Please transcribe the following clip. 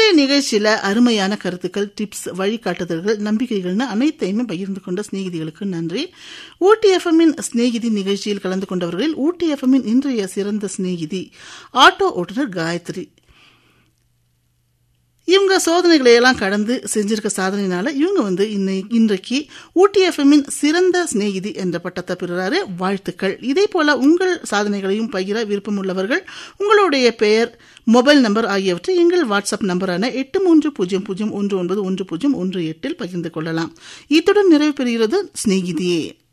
இன்றைய நிகழ்ச்சியில அருமையான கருத்துக்கள் டிப்ஸ் வழிகாட்டுதல்கள் நம்பிக்கைகள்னு அனைத்தையுமே பகிர்ந்து கொண்ட சிநேகிதிகளுக்கு நன்றி ஊட்டி எஃப்எம்மின் சிநேகிதி நிகழ்ச்சியில் கலந்து கொண்டவர்களில் ஊட்டி எஃப்எம்மின் இன்றைய சிறந்த சிநேகிதி ஆட்டோ ஓட்டுநர் காயத்ரி இவங்க சோதனைகளை எல்லாம் கடந்து செஞ்சிருக்க சாதனையினால இவங்க வந்து இன்னை இன்றைக்கு ஊட்டி எஃப்எம்மின் சிறந்த சிநேகிதி என்ற பட்டத்தை பெறுறாரு வாழ்த்துக்கள் இதே போல உங்கள் சாதனைகளையும் பகிர விருப்பமுள்ளவர்கள் உங்களுடைய பெயர் மொபைல் நம்பர் ஆகியவற்றை எங்கள் வாட்ஸ்அப் நம்பரான எட்டு மூன்று பூஜ்ஜியம் பூஜ்ஜியம் ஒன்று ஒன்பது ஒன்று பூஜ்ஜியம் ஒன்று எட்டில் பகிர்ந்து கொள்ளலாம் இத்துடன் நிறைவு பெறுகிறது சிநேகிதியே